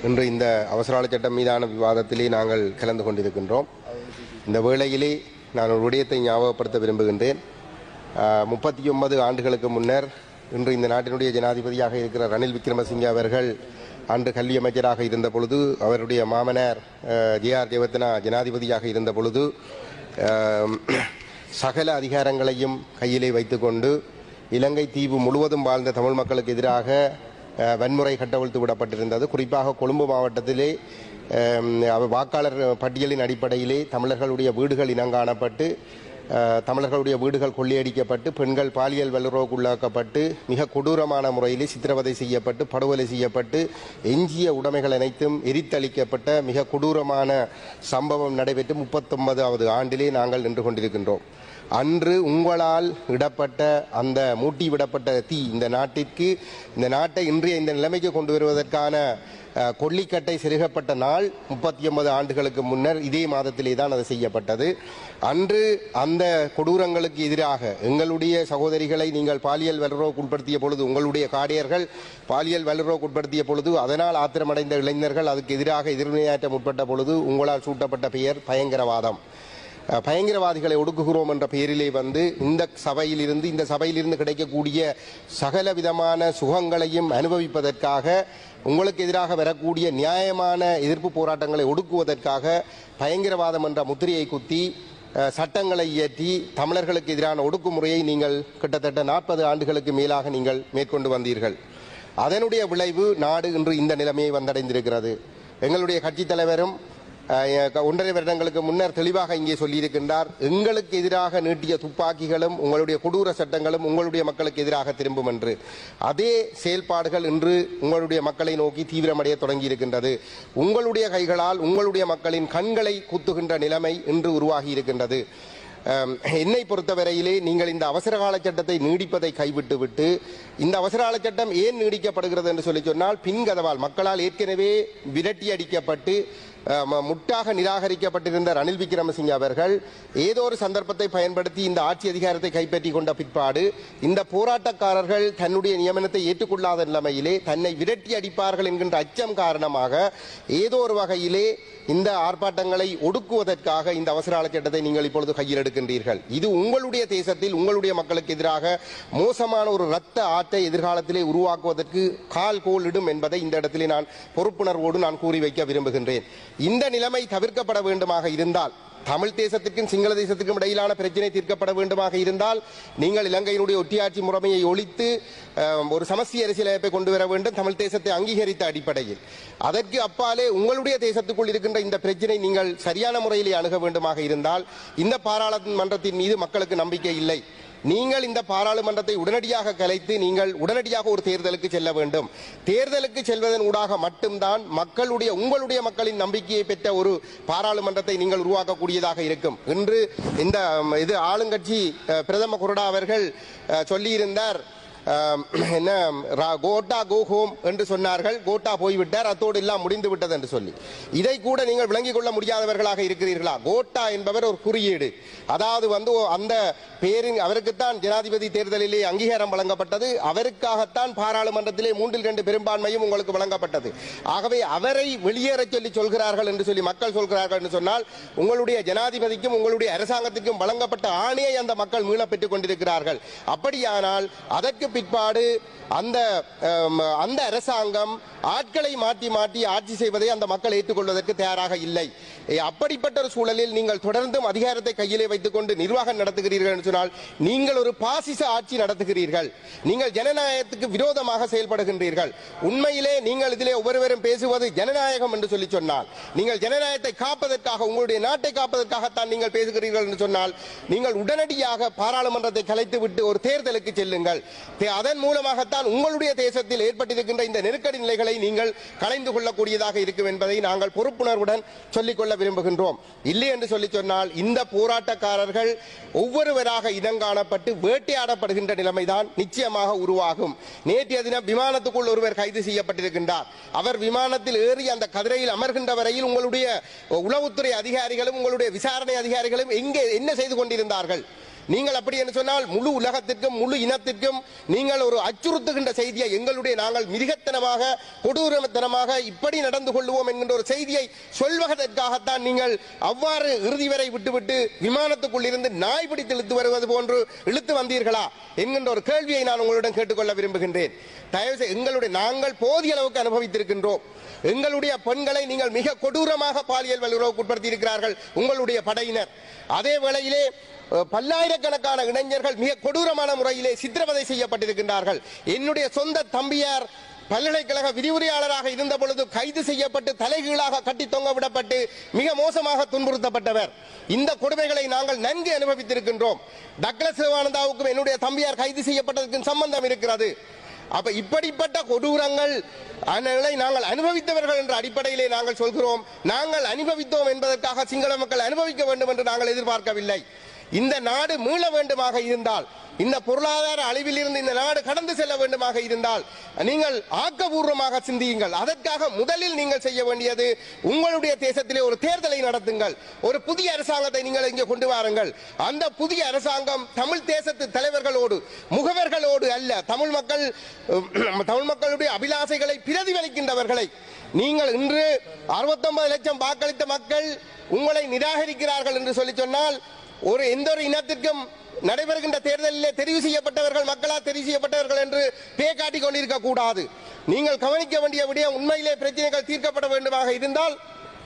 இன்று இந்த அவசரகால சட்டம் மீதான விவாதத்திலே நாங்கள் கலந்து கொண்டிருக்கின்றோம் இந்த வேளையிலே நான் ஒரு விடயத்தை ஞாபகப்படுத்த விரும்புகின்றேன் முப்பத்தி ஒன்பது ஆண்டுகளுக்கு முன்னர் இன்று இந்த நாட்டினுடைய ஜனாதிபதியாக இருக்கிற ரணில் விக்ரமசிங்கே அவர்கள் அன்று கல்வி அமைச்சராக இருந்த பொழுது அவருடைய மாமனார் ஜே ஆர் ஜெயவர்தனா ஜனாதிபதியாக இருந்த பொழுது அஹ், சகல அதிகாரங்களையும் கையிலே வைத்துக்கொண்டு இலங்கை தீவு முழுவதும் வாழ்ந்த தமிழ் மக்களுக்கு எதிராக அஹ், வன்முறை கட்டவிழ்த்து விடப்பட்டிருந்தது குறிப்பாக கொழும்பு மாவட்டத்திலே அஹ், அவ- வாக்காளர் பட்டியலின் அடிப்படையிலே தமிழர்களுடைய வீடுகள் இனங்காணப்பட்டு அஹ், தமிழர்களுடைய வீடுகள் கொள்ளையடிக்கப்பட்டு பெண்கள் பாலியல் வல்லுறவுக்குள்ளாக்கப்பட்டு மிக கொடூரமான முறையிலே சித்திரவதை செய்யப்பட்டு படுகொலை செய்யப்பட்டு எஞ்சிய உடைமைகள் அனைத்தும் எரித்தளிக்கப்பட்ட மிக கொடூரமான சம்பவம் நடைபெற்று முப்பத்தொன்பதாவது ஆண்டிலே நாங்கள் நின்று கொண்டிருக்கின்றோம் அன்று உங்களால் இடப்பட்ட அந்த மூட்டி விடப்பட்ட தீ இந்த நாட்டிற்கு இந்த நாட்டை இன்றைய இந்த நிலைமைக்கு கொண்டு வருவதற்கான அஹ், கொல்லிக்கட்டை செருகப்பட்ட நாள் முப்பத்தி ஒன்பது ஆண்டுகளுக்கு முன்னர் இதே மாதத்திலே தான் அது செய்யப்பட்டது அன்று அந்த கொடூரங்களுக்கு எதிராக எங்களுடைய சகோதரிகளை நீங்கள் பாலியல் வல்லுறவுக்கு உட்படுத்திய பொழுது உங்களுடைய காரியர்கள் பாலியல் வல்லுறவுக்கு உட்படுத்திய பொழுது அதனால் ஆத்திரமடைந்த இளைஞர்கள் அதுக்கு எதிராக எதிர்வினையாற்ற முற்பட்ட பொழுது உங்களால் சூட்டப்பட்ட பெயர் பயங்கரவாதம் அஹ், பயங்கரவாதிகளை ஒடுக்குகிறோம் என்ற பெயரிலே வந்து இந்த சபையிலிருந்து இந்த சபையிலிருந்து கிடைக்கக்கூடிய சகல விதமான சுகங்களையும் அனுபவிப்பதற்காக உங்களுக்கு எதிராக வரக்கூடிய நியாயமான எதிர்ப்பு போராட்டங்களை ஒடுக்குவதற்காக பயங்கரவாதம் என்ற முத்திரையை குத்தி அஹ், சட்டங்களை இயற்றி தமிழர்களுக்கு எதிரான ஒடுக்குமுறையை நீங்கள் கிட்டத்தட்ட நாற்பது ஆண்டுகளுக்கு மேலாக நீங்கள் மேற்கொண்டு வந்தீர்கள் அதனுடைய விளைவு நாடு இன்று இந்த நிலைமையை வந்தடைந்திருக்கிறது எங்களுடைய கட்சித் தலைவரும் அஹ், ஒன்றரை வருடங்களுக்கு முன்னர் தெளிவாக இங்கே சொல்லியிருக்கின்றார் எங்களுக்கு எதிராக நீட்டிய துப்பாக்கிகளும் உங்களுடைய கொடூர சட்டங்களும் உங்களுடைய மக்களுக்கு எதிராக திரும்பும் என்று அதே செயல்பாடுகள் இன்று உங்களுடைய மக்களை நோக்கி தீவிரமடைய தொடங்கி இருக்கின்றது உங்களுடைய கைகளால் உங்களுடைய மக்களின் கண்களை குத்துகின்ற நிலைமை இன்று உருவாகி இருக்கின்றது அம், என்னை பொறுத்தவரையிலே நீங்கள் இந்த அவசரகால சட்டத்தை நீடிப்பதை கைவிட்டு விட்டு இந்த அவசரகால சட்டம் ஏன் நீடிக்கப்படுகிறது என்று சொல்லி சொன்னால் பின்கதவால் மக்களால் ஏற்கனவே விரட்டி அடிக்கப்பட்டு அஹ், ம- முட்டாக நிராகரிக்கப்பட்டிருந்த ரணில் விக்ரமசிங்கே அவர்கள் ஏதோ ஒரு சந்தர்ப்பத்தை பயன்படுத்தி இந்த ஆட்சி அதிகாரத்தை கைப்பற்றி கொண்ட பிற்பாடு இந்த போராட்டக்காரர்கள் தன்னுடைய நியமனத்தை ஏற்றுக்கொள்ளாத நிலைமையிலே தன்னை விரட்டி அடிப்பார்கள் என்கின்ற அச்சம் காரணமாக ஏதோ ஒரு வகையிலே இந்த ஆர்ப்பாட்டங்களை ஒடுக்குவதற்காக இந்த அவசர சட்டத்தை நீங்கள் இப்பொழுது கையில் எடுக்கின்றீர்கள் இது உங்களுடைய தேசத்தில் உங்களுடைய மக்களுக்கு எதிராக மோசமான ஒரு இரத்த ஆற்றை எதிர்காலத்திலே உருவாக்குவதற்கு கால் கோல் இடும் என்பதை இந்த இடத்திலே நான் பொறுப்புணர்வோடு நான் கூறி வைக்க விரும்புகின்றேன் இந்த நிலைமை தவிர்க்கப்பட வேண்டுமாக இருந்தால் தமிழ் தேசத்திற்கும் சிங்கள தேசத்திற்கும் இடையிலான பிரச்சனை தீர்க்கப்பட வேண்டுமாக இருந்தால் நீங்கள் இலங்கையினுடைய ஒட்டியாட்சி முறைமையை ஒழித்து அஹ், ஒரு சமஸ்தி அரசியலமைப்பை கொண்டு வர வேண்டும் தமிழ் தேசத்தை அங்கீகரித்த அடிப்படையில் அதற்கு அப்பாலே உங்களுடைய தேசத்துக்குள் இருக்கின்ற இந்த பிரச்சனை நீங்கள் சரியான முறையிலே அணுக வேண்டுமாக இருந்தால் இந்த பாராளுமன்றத்தின் மீது மக்களுக்கு நம்பிக்கை இல்லை நீங்கள் இந்த பாராளுமன்றத்தை உடனடியாக கலைத்து நீங்கள் உடனடியாக ஒரு தேர்தலுக்கு செல்ல வேண்டும் தேர்தலுக்கு செல்வதன் ஊடாக மட்டும்தான் மக்களுடைய உங்களுடைய மக்களின் நம்பிக்கையை பெற்ற ஒரு பாராளுமன்றத்தை நீங்கள் உருவாக்கக்கூடியதாக இருக்கும் இன்று இந்த ம், இது ஆளுங்கட்சி அஹ், பிரதம குருடா அவர்கள் அஹ், சொல்லியிருந்தார் அஹ், என்ன ரா- கோட்டா கோ ஹோம் என்று சொன்னார்கள் கோட்டா போய்விட்டார் அத்தோடு எல்லாம் முடிந்து விட்டது என்று சொல்லி இதை கூட நீங்கள் விளங்கிக் கொள்ள முடியாதவர்களாக இருக்கிறீர்களா கோட்டா என்பவர் ஒரு குறியீடு அதாவது வந்து ஓ- அந்த பேரின் அவருக்குத்தான் ஜனாதிபதி தேர்தலிலே அங்கீகாரம் வழங்கப்பட்டது அவருக்காகத்தான் பாராளுமன்றத்திலே மூன்றில் இரண்டு பெரும்பான்மையும் உங்களுக்கு வழங்கப்பட்டது ஆகவே அவரை வெளியேறச் சொல்லி சொல்கிறார்கள் என்று சொல்லி மக்கள் சொல்கிறார்கள் என்று சொன்னால் உங்களுடைய ஜனாதிபதிக்கும் உங்களுடைய அரசாங்கத்திற்கும் வழங்கப்பட்ட ஆணையை அந்த மக்கள் மீள பெற்றுக் கொண்டிருக்கிறார்கள் அப்படியானால் அதற்கு பிற்பாடு அந்த அம், அந்த அரசாங்கம் ஆட்களை மாற்றி மாற்றி ஆட்சி செய்வதை அந்த மக்கள் ஏற்றுக்கொள்வதற்கு தயாராக இல்லை ஏ, அப்படிப்பட்ட ஒரு சூழலில் நீங்கள் தொடர்ந்தும் அதிகாரத்தை கையிலே வைத்துக் கொண்டு நிர்வாகம் நடத்துகிறீர்கள் என்று சொன்னால் நீங்கள் ஒரு பாசிச ஆட்சி நடத்துகிறீர்கள் நீங்கள் ஜனநாயகத்துக்கு விரோதமாக செயல்படுகின்றீர்கள் உண்மையிலே நீங்கள் இதிலே ஒவ்வொருவரும் பேசுவது ஜனநாயகம் என்று சொல்லி சொன்னால் நீங்கள் ஜனநாயகத்தை காப்பதற்காக உங்களுடைய நாட்டை காப்பதற்காகத்தான் நீங்கள் பேசுகிறீர்கள் என்று சொன்னால் நீங்கள் உடனடியாக பாராளுமன்றத்தை கலைத்து விட்டு ஒரு தேர்தலுக்கு செல்லுங்கள் தே- அதன் மூலமாகத்தான் உங்களுடைய தேசத்தில் ஏற்பட்டிருக்கின்ற இந்த நெருக்கடி நிலைகளை நீங்கள் கலைந்து கொள்ளக்கூடியதாக இருக்கும் என்பதை நாங்கள் பொறுப்புணர்வுடன் சொல்லிக்கொள்ள விரும்புகின்றோம் இல்லை என்று சொல்லி சொன்னால் இந்த போராட்டக்காரர்கள் ஒவ்வொருவராக இனங்காணப்பட்டு வேட்டையாடப்படுகின்ற நிலைமைதான் நிச்சயமாக உருவாகும் நேற்றைய தினம் விமானத்துக்குள் ஒருவர் கைது செய்யப்பட்டிருக்கின்றார் அவர் விமானத்தில் ஏறி அந்த கதிரையில் அமர்கின்ற வரையில் உங்களுடைய உளவுத்துறை அதிகாரிகளும் உங்களுடைய விசாரணை அதிகாரிகளும் எங்கே என்ன செய்து கொண்டிருந்தார்கள் நீங்கள் அப்படி என்று சொன்னால் முழு உலகத்திற்கும் முழு இனத்திற்கும் நீங்கள் ஒரு அச்சுறுத்துகின்ற செய்தியை எங்களுடைய நாங்கள் மிருகத்தனமாக கொடூரத்தனமாக இப்படி நடந்து கொள்வோம் என்கின்ற ஒரு செய்தியை சொல்வதற்காகத்தான் நீங்கள் அவ்வாறு இறுதி வரை விட்டுவிட்டு விமானத்துக்குள் இருந்து நாய் பிடித்து இழுத்து வருவது போன்று இழுத்து வந்தீர்களா என்கின்ற ஒரு கேள்வியை நான் உங்களிடம் கேட்டுக்கொள்ள விரும்புகின்றேன் தயவு செய்து எங்களுடைய நாங்கள் போதிய அளவுக்கு அனுபவித்திருக்கின்றோம் எங்களுடைய பெண்களை நீங்கள் மிக கொடூரமாக பாலியல் வல்லுறவுக்கு உட்படுத்தி இருக்கிறார்கள் உங்களுடைய படையினர் அதே வேளையிலே அஹ், பல்லாயிரக்கணக்கான இளைஞர்கள் மிக கொடூரமான முறையிலே சித்திரவதை செய்யப்பட்டிருக்கின்றார்கள் என்னுடைய சொந்த தம்பியார் பல்கலைக்கழக விரிவுரையாளராக இருந்த பொழுது கைது செய்யப்பட்டு தலைகீழாக கட்டி தொங்க விடப்பட்டு மிக மோசமாக துன்புறுத்தப்பட்டவர் இந்த கொடுமைகளை நாங்கள் நன்கு அனுபவித்திருக்கின்றோம் டக்ளஸ் சிவானந்தாவுக்கும் என்னுடைய தம்பியார் கைது செய்யப்பட்டதற்கு சம்பந்தம் இருக்கிறது அப்ப இப்படிப்பட்ட கொடூரங்கள் அந்நிலை நாங்கள் அனுபவித்தவர்கள் என்ற அடிப்படையிலே நாங்கள் சொல்கிறோம் நாங்கள் அனுபவித்தோம் என்பதற்காக சிங்கள மக்கள் அனுபவிக்க வேண்டும் என்று நாங்கள் எதிர்பார்க்கவில்லை இந்த நாடு மீள வேண்டுமாக இருந்தால் இந்த பொருளாதார அழிவில் இருந்து இந்த நாடு கடந்து செல்ல வேண்டுமாக இருந்தால் நீங்கள் ஆக்கபூர்வமாக சிந்தியுங்கள் அதற்காக முதலில் நீங்கள் செய்ய வேண்டியது உங்களுடைய தேசத்திலே ஒரு தேர்தலை நடத்துங்கள் ஒரு புதிய அரசாங்கத்தை நீங்கள் இங்கே கொண்டு வாருங்கள் அந்த புதிய அரசாங்கம் தமிழ் தேசத்து தலைவர்களோடு முகவர்களோடு அல்ல தமிழ் மக்கள் அஹ், தமிழ் மக்களுடைய அபிலாசைகளை பிரதிபலிக்கின்றவர்களை நீங்கள் இன்று 69 லட்சம் வாக்களித்த மக்கள் உங்களை நிராகரிக்கிறார்கள் என்று சொல்லி சொன்னால் ஒரு எந்த ஒரு இனத்திற்கும் நடைபெறுகின்ற தேர்தலிலே தெரிவு செய்யப்பட்டவர்கள் மக்களால் தெரிவு செய்யப்பட்டவர்கள் என்று பே காட்டிக் கொண்டிருக்க கூடாது நீங்கள் கவனிக்க வேண்டிய விடயம் உண்மையிலே பிரச்சனைகள் தீர்க்கப்பட வேண்டுமாக இருந்தால்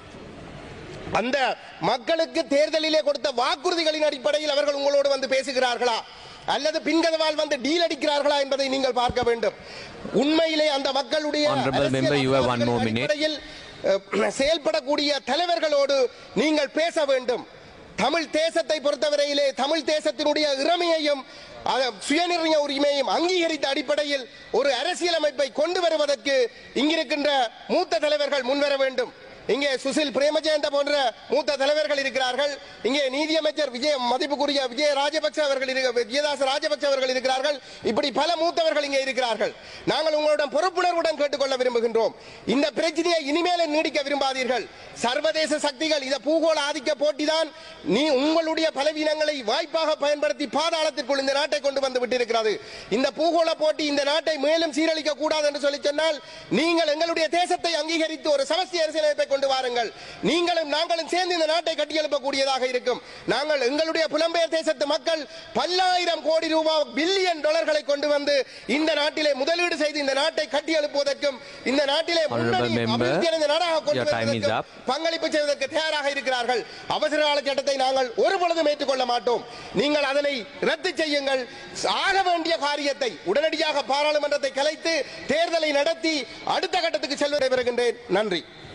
அந்த மக்களுக்கு தேர்தலிலே கொடுத்த வாக்குறுதிகளின் அடிப்படையில் அவர்கள் உங்களோடு வந்து பேசுகிறார்களா அல்லது பின்கதவால் வந்து டீல் அடிக்கிறார்களா என்பதை நீங்கள் பார்க்க வேண்டும் உண்மையிலே அந்த மக்களுடைய Honorable அரசியல் member, you have one more அபிலாஷைகளின் minute. அடிப்படையில், அஹ், செயல்படக்கூடிய தலைவர்களோடு நீங்கள் பேச வேண்டும் தமிழ் தேசத்தை பொறுத்தவரையிலே தமிழ் தேசத்தினுடைய இறமையையும் அத- சுயநிர்ணய உரிமையையும் அங்கீகரித்த அடிப்படையில் ஒரு அரசியலமைப்பை கொண்டு வருவதற்கு இங்கிருக்கின்ற மூத்த தலைவர்கள் முன்வர வேண்டும் இங்கே சுசில் பிரேமஜெயந்த போன்ற மூத்த தலைவர்கள் இருக்கிறார்கள் இங்கே நீதியமைச்சர் விஜய மதிப்புக்குரிய விஜய ராஜபக்ச அவர்கள் இருக்க- விஜயதாச ராஜபக்ச அவர்கள் இருக்கிறார்கள் இப்படி பல மூத்தவர்கள் இங்கே இருக்கிறார்கள் நாங்கள் உங்களுடன் பொறுப்புணர்வுடன் கேட்டுக்கொள்ள விரும்புகின்றோம் இந்த பிரச்சனையை இனிமேல நீடிக்க விரும்பாதீர்கள் சர்வதேச சக்திகள் இத பூகோள ஆதிக்க போட்டிதான் நீ உங்களுடைய பலவீனங்களை வாய்ப்பாக பயன்படுத்தி பாதாளத்திற்குள் இந்த நாட்டை கொண்டு வந்து விட்டிருக்கிறது இந்த பூகோள போட்டி இந்த நாட்டை மேலும் சீரழிக்க கூடாது என்று சொல்லி சொன்னால் நீங்கள் எங்களுடைய தேசத்தை அங்கீகரித்து ஒரு சமஸ்தி அரசியலமைப்பை கொண்டு வாருங்கள் நீங்களும் நாங்களும் சேர்ந்து இந்த நாட்டை கட்டியெழுப்பக்கூடியதாக இருக்கும் நாங்கள் எங்களுடைய புலம்பெயர் தேசத்து மக்கள் பல்லாயிரம் கோடி ரூபாய் பில்லியன் டாலர்களை கொண்டு வந்து இந்த நாட்டிலே முதலீடு செய்து இந்த நாட்டை கட்டியெழுப்புவதற்கும் இந்த நாட்டிலே Honorable முன்னணி member, அபிவிருத்தியான இந்த நாடாக கொண்டு your time is வருவதற்கும் up. பங்களிப்பு செய்வதற்கு தயாராக இருக்கிறார்கள் அவசர கால சட்டத்தை நாங்கள் ஒரு பொழுதும் ஏற்றுக்கொள்ள மாட்டோம் நீங்கள் அதனை ரத்து செய்யுங்கள் ஆக வேண்டிய காரியத்தை உடனடியாக பாராளுமன்றத்தை கலைத்து தேர்தலை நடத்தி அடுத்த கட்டத்துக்கு செல்வதை பெறுகின்றேன் நன்றி